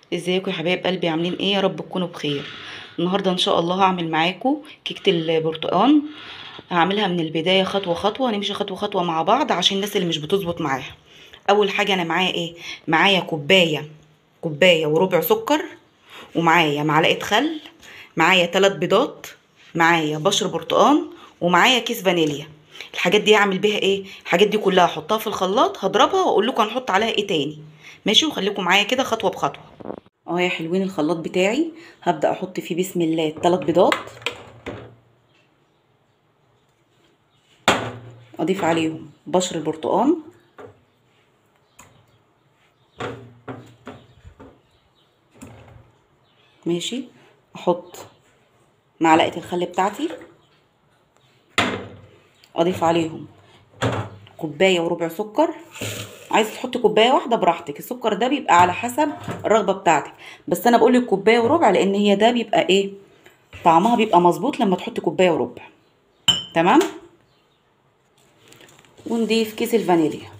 ازيكم يا حبايب قلبي عاملين ايه يا رب تكونوا بخير النهارده ان شاء الله هعمل معاكم كيكه البرتقال هعملها من البدايه خطوه خطوه نمشي خطوه خطوه مع بعض عشان الناس اللي مش بتظبط معاها اول حاجه انا معايا ايه معايا كوبايه كوبايه وربع سكر ومعايا معلقه خل معايا ثلاث بيضات معايا بشر برتقال ومعايا كيس فانيليا الحاجات دي هعمل بيها ايه الحاجات دي كلها هحطها في الخلاط هضربها واقول لكم هنحط عليها ايه تاني ماشي وخليكم معايا كده خطوه بخطوه اهو يا حلوين الخلاط بتاعي هبدا احط فيه بسم الله ثلاث بيضات اضيف عليهم بشر البرتقال ماشي احط معلقه الخل بتاعتي اضيف عليهم كوبايه وربع سكر عايزه تحطي كوبايه واحده براحتك السكر ده بيبقى على حسب الرغبه بتاعتك بس انا بقول لك كوبايه وربع لان هي ده بيبقى ايه طعمها بيبقى مظبوط لما تحطي كوبايه وربع تمام ونضيف كيس الفانيليا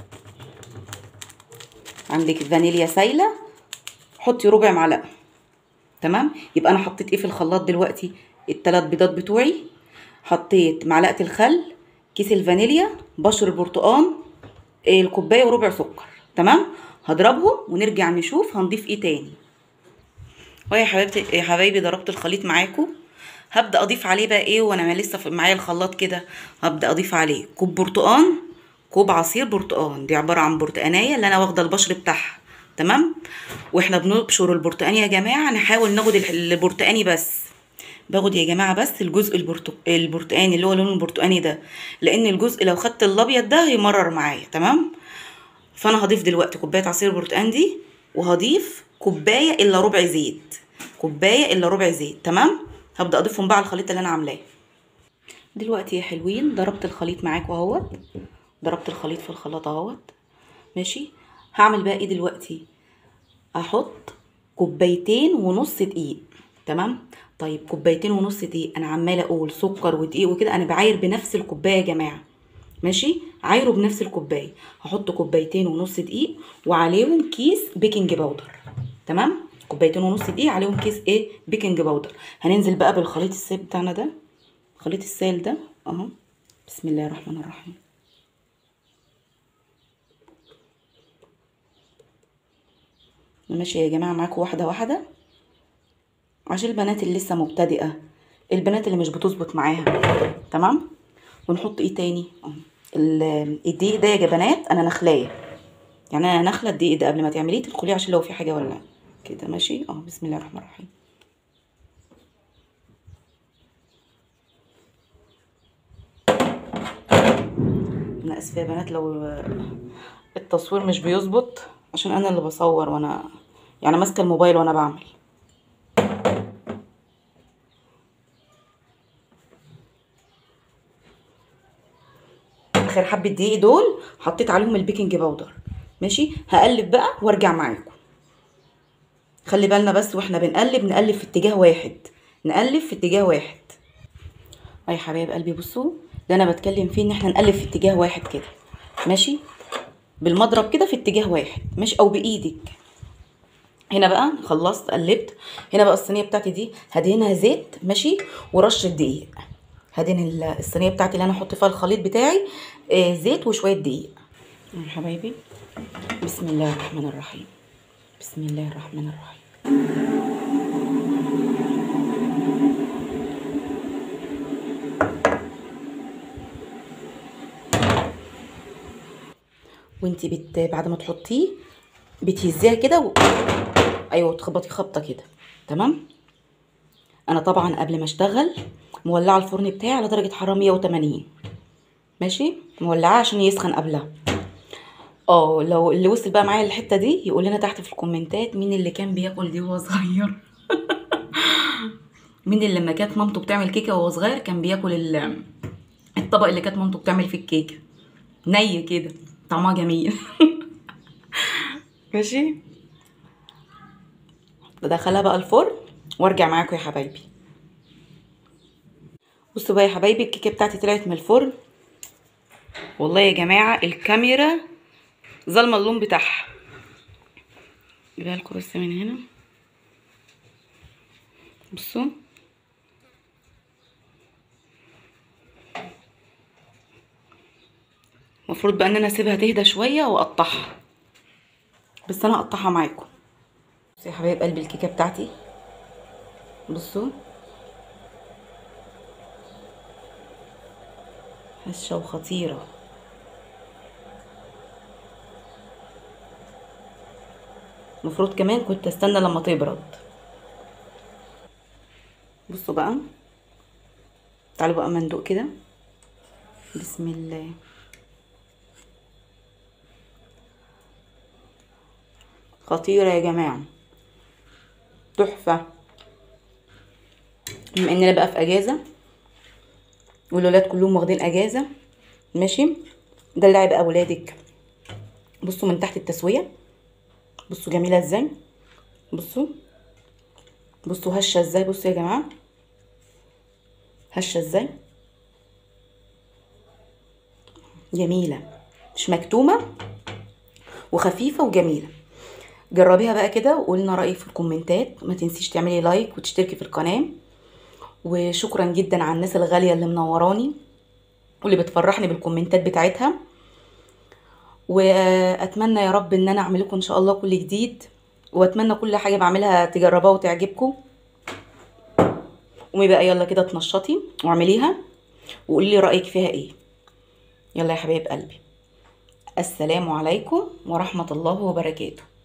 عندك الفانيليا سايله حطي ربع معلقه تمام يبقى انا حطيت ايه في الخلاط دلوقتي الثلاث بيضات بتوعي حطيت معلقه الخل كيس الفانيليا بشر البرتقال الكوبايه وربع سكر تمام هضربهم ونرجع نشوف هنضيف ايه تاني اهو يا حبيبتي يا حبايبي ضربت الخليط معاكم هبدا اضيف عليه بقى ايه وانا لسه معايا الخلاط كده هبدا اضيف عليه كوب برتقان كوب عصير برتقان دي عباره عن برتقانيه اللي انا واخده البشر بتاعها تمام واحنا بنبشر البرتقان يا جماعه نحاول ناخد البرتقاني بس باخد يا جماعه بس الجزء البرتق... البرتقاني اللي هو لون البرتقاني ده لان الجزء لو خدت الابيض ده هيمرر معايا تمام فانا هضيف دلوقتي كوبايه عصير برتقان دي وهضيف كوبايه الا ربع زيت كوبايه الا ربع زيت تمام هبدا اضيفهم بقى على الخليط اللي انا عاملاه دلوقتي يا حلوين ضربت الخليط معاكم اهوت ضربت الخليط في الخلاط اهوت ماشي هعمل بقى ايه دلوقتي احط كوبايتين ونص دقيق تمام طيب كوبايتين ونص دقيق انا عماله اقول سكر ودقيق وكده انا بعاير بنفس الكوبايه يا جماعه ماشي عايره بنفس الكوبايه هحط كوبايتين ونص دقيق وعليهم كيس بيكنج باودر تمام كوبايتين ونص دقيق عليهم كيس ايه بيكنج باودر هننزل بقى بالخليط السائل بتاعنا ده الخليط السائل ده اهو بسم الله الرحمن الرحيم ماشي يا جماعه معاكم واحده واحده عشان البنات اللي لسه مبتدئه البنات اللي مش بتظبط معاها تمام ونحط ايه تاني الدقيق ده يا بنات انا نخلاه يعني انا نخله الدقيق ده قبل ما تعمليه تدخليه عشان لو في حاجه ولا كده ماشي اه بسم الله الرحمن الرحيم انا اسفه يا بنات لو التصوير مش بيظبط عشان انا اللي بصور وانا يعني ماسكه الموبايل وانا بعمل اخر حبه دقيق دول حطيت عليهم البيكنج باودر ماشي هقلب بقى وارجع معاكم خلي بالنا بس واحنا بنقلب نقلب في اتجاه واحد نقلب في اتجاه واحد اي حبايب قلبي بصوا اللي انا بتكلم فيه ان احنا نقلب في اتجاه واحد كده ماشي بالمضرب كده في اتجاه واحد ماشي او بايدك هنا بقى خلصت قلبت هنا بقى الصينيه بتاعتي دي هدهنها زيت ماشي ورشه دقيق هدهن الصينيه بتاعتي اللي انا احط فيها الخليط بتاعي آه زيت وشويه دقيق يا حبايبي بسم الله الرحمن الرحيم بسم الله الرحمن الرحيم وانتي بت بعد ما تحطيه بتهزيها كده و... ايوه تخبطي خبطه كده تمام انا طبعا قبل ما اشتغل مولعه الفرن بتاعي على درجه حراره 180 ماشي مولعاه عشان يسخن قبلها اه لو اللي وصل بقى معايا الحته دي يقول لنا تحت في الكومنتات مين اللي كان بياكل دي وهو صغير مين اللي لما كانت مامته بتعمل كيكه وهو صغير كان بياكل الطبق اللي كانت مامته بتعمل فيه الكيكه ني كده طعمها جميل ماشي بدخلها بقى الفرن وارجع معاكم يا حبايبي بصوا بقى يا حبايبي الكيكه بتاعتي طلعت من الفرن والله يا جماعه الكاميرا ظالمه اللون بتاعها جيبها لكم بس من هنا بصوا المفروض بقى ان انا اسيبها تهدى شويه واقطعها بس انا هقطعها معاكم بصوا يا حبايب قلبي الكيكه بتاعتي بصوا هشه وخطيره المفروض كمان كنت استنى لما تبرد بصوا بقى تعالوا بقى مندوق كده بسم الله خطيرة يا جماعة تحفة بما اننا بقى في اجازة والولاد كلهم واخدين اجازة ماشي دلعي بقى ولادك بصوا من تحت التسوية بصوا جميلة ازاي بصوا بصوا هشة ازاي بصوا يا جماعة هشة ازاي جميلة مش مكتومة وخفيفة وجميلة جربيها بقى كده وقولنا رأيك في الكومنتات ما تنسيش تعملي لايك وتشتركي في القناة وشكرا جدا على الناس الغالية اللي منوراني واللي بتفرحني بالكومنتات بتاعتها واتمنى يا رب ان انا اعمل لكم ان شاء الله كل جديد واتمنى كل حاجه بعملها تجربوها وتعجبكم قومي بقى يلا كده تنشطي واعمليها وقولي لي رايك فيها ايه يلا يا حبايب قلبي السلام عليكم ورحمه الله وبركاته